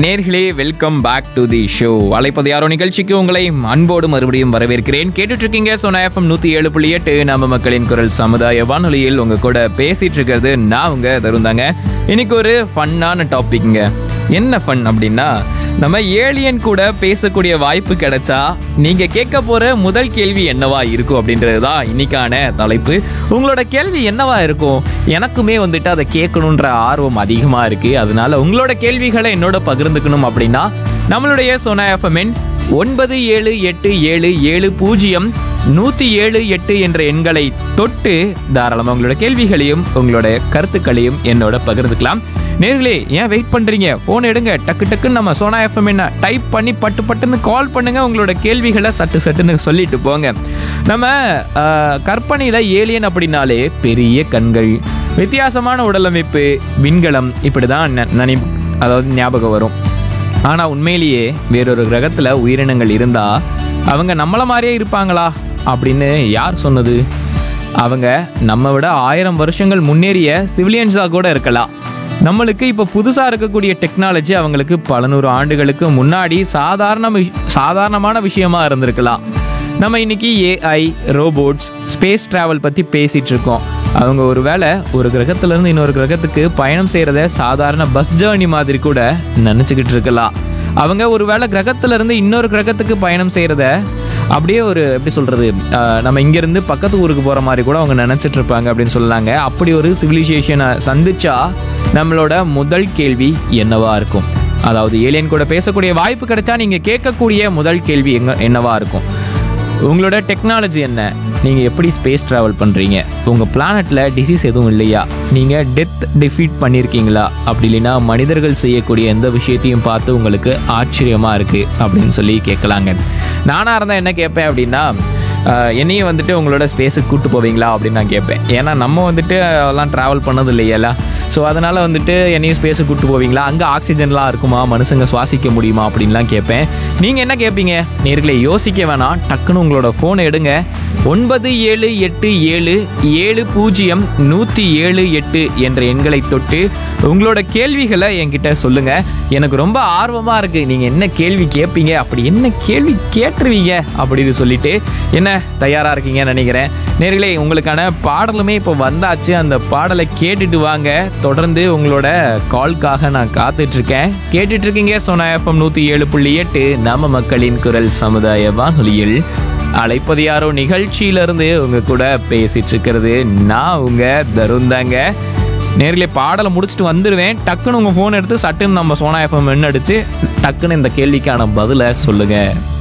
நேர்களே welcome back to the show அழைப்பது யாரோ நிகழ்ச்சிக்கு உங்களை அன்போடு மறுபடியும் வரவேற்கிறேன் கேட்டுட்டு இருக்கீங்க சோனா எஃப்எம் நூத்தி ஏழு புள்ளி எட்டு நம்ம மக்களின் குரல் சமுதாய வானொலியில் உங்க கூட பேசிட்டு இருக்கிறது நான் உங்க தருந்தாங்க இன்னைக்கு ஒரு ஃபன்னான டாபிக்ங்க என்ன ஃபன் அப்படின்னா நம்ம ஏலியன் கூட பேசக்கூடிய வாய்ப்பு கிடைச்சா நீங்க கேட்க போற முதல் கேள்வி என்னவா இருக்கும் அப்படின்றது தான் இன்னைக்கான தலைப்பு உங்களோட கேள்வி என்னவா இருக்கும் எனக்குமே வந்துட்டு அதை கேட்கணுன்ற ஆர்வம் அதிகமா இருக்கு அதனால உங்களோட கேள்விகளை என்னோட பகிர்ந்துக்கணும் அப்படின்னா நம்மளுடைய சோனா எஃப்எம்என் ஒன்பது ஏழு எட்டு ஏழு ஏழு பூஜ்ஜியம் நூத்தி ஏழு எட்டு என்ற எண்களை தொட்டு தாராளமாக உங்களோட கேள்விகளையும் உங்களோட கருத்துக்களையும் என்னோட பகிர்ந்துக்கலாம் நேர்களே ஏன் வெயிட் பண்றீங்க போன் எடுங்க டக்கு டக்குன்னு நம்ம சோனா எஃப்எம் என்ன டைப் பண்ணி பட்டு பட்டுன்னு கால் பண்ணுங்க உங்களோட கேள்விகளை சட்டு சட்டுன்னு சொல்லிட்டு போங்க நம்ம ஆஹ், கற்பனையில ஏலியன் அப்படின்னாலே பெரிய கண்கள் வித்தியாசமான உடலமைப்பு விண்கலம் இப்படிதான் ந- நினை அதாவது ஞாபகம் வரும் ஆனா உண்மையிலேயே வேறொரு கிரகத்துல உயிரினங்கள் இருந்தா அவங்க நம்மள மாதிரியே இருப்பாங்களா அப்படின்னு யார் சொன்னது அவங்க நம்ம விட ஆயிரம் வருஷங்கள் முன்னேறிய சிவிலியன்ஸாக கூட இருக்கலாம் நம்மளுக்கு இப்போ புதுசாக இருக்கக்கூடிய டெக்னாலஜி அவங்களுக்கு பல நூறு ஆண்டுகளுக்கு முன்னாடி சாதாரண விஷ- சாதாரணமான விஷயமா இருந்திருக்கலாம் நம்ம இன்னைக்கு ஏஐ ரோபோட்ஸ் ஸ்பேஸ் டிராவல் பற்றி பேசிட்டு இருக்கோம் அவங்க ஒருவேளை ஒரு கிரகத்துல இருந்து இன்னொரு கிரகத்துக்கு பயணம் செய்கிறத சாதாரண பஸ் ஜேர்னி மாதிரி கூட நினச்சிக்கிட்டு இருக்கலாம் அவங்க ஒருவேளை கிரகத்துல இருந்து இன்னொரு கிரகத்துக்கு பயணம் செய்கிறத அப்படியே ஒரு எப்படி சொல்கிறது நம்ம இங்கேருந்து பக்கத்து ஊருக்கு போகிற மாதிரி கூட அவங்க நினச்சிட்டு இருப்பாங்க அப்படின்னு சொல்லலாங்க அப்படி ஒரு சிவிலைசேஷனை சந்திச்சா நம்மளோட முதல் கேள்வி என்னவா இருக்கும் அதாவது ஏலியன் கூட பேசக்கூடிய வாய்ப்பு கிடைச்சா நீங்கள் கேட்கக்கூடிய முதல் கேள்வி எங்க என்னவா இருக்கும் உங்களோட டெக்னாலஜி என்ன நீங்கள் எப்படி ஸ்பேஸ் ட்ராவல் பண்ணுறீங்க உங்கள் பிளானட்டில் டிசீஸ் எதுவும் இல்லையா நீங்கள் டெத் டிஃபீட் பண்ணியிருக்கீங்களா அப்படி இல்லைன்னா மனிதர்கள் செய்யக்கூடிய எந்த விஷயத்தையும் பார்த்து உங்களுக்கு ஆச்சரியமாக இருக்குது அப்படின்னு சொல்லி கேட்கலாங்க நானாக இருந்தால் என்ன கேட்பேன் அப்படின்னா ஆஹ், என்னையும் வந்துட்டு உங்களோட ஸ்பேஸுக்கு கூட்டு போவீங்களா அப்படின்னு நான் கேட்பேன் ஏன்னா நம்ம வந்துட்டு அதெல்லாம் ட்ராவல் பண்ணது இல்லையல்ல ஸோ அதனால் வந்துட்டு என்னையும் ஸ்பேஸுக்கு கூட்டு போவீங்களா அங்கே ஆக்சிஜன்லாம் இருக்குமா மனுஷங்க சுவாசிக்க முடியுமா அப்படின்லாம் கேட்பேன் நீங்கள் என்ன கேட்பீங்க நேர்களை யோசிக்க வேணாம் டக்குன்னு உங்களோட ஃபோனை எடுங்க ஒன்பது ஏழு எட்டு ஏழு ஏழு பூஜ்ஜியம் நூற்றி ஏழு எட்டு என்ற எண்களை தொட்டு உங்களோட கேள்விகளை என்கிட்ட சொல்லுங்க எனக்கு ரொம்ப ஆர்வமாக இருக்குது நீங்கள் என்ன கேள்வி கேட்பீங்க அப்படி என்ன கேள்வி கேட்டுருவீங்க அப்படின்னு சொல்லிட்டு என்ன தயாராக இருக்கீங்கன்னு நினைக்கிறேன் நேர்களே உங்களுக்கான பாடலுமே இப்போ வந்தாச்சு அந்த பாடலை கேட்டுட்டு வாங்க தொடர்ந்து உங்களோட கால்க்காக நான் காத்துட்டு இருக்கேன் கேட்டுட்டு இருக்கீங்க சோனா எஃப்எம் நூற்றி ஏழு புள்ளி எட்டு நம்ம மக்களின் குரல் சமுதாய வானொலியில் அழைப்பது யாரோ நிகழ்ச்சியிலிருந்து உங்க கூட பேசிட்டு இருக்கிறது நான் உங்க தருந்தாங்க நேரிலே பாடலை முடிச்சுட்டு வந்துடுவேன் டக்குன்னு உங்கள் ஃபோன் எடுத்து சட்டுன்னு நம்ம சோனா எஃப்எம் அடிச்சு டக்குன்னு இந்த கேள்விக்கான பதிலை சொல்லுங்கள்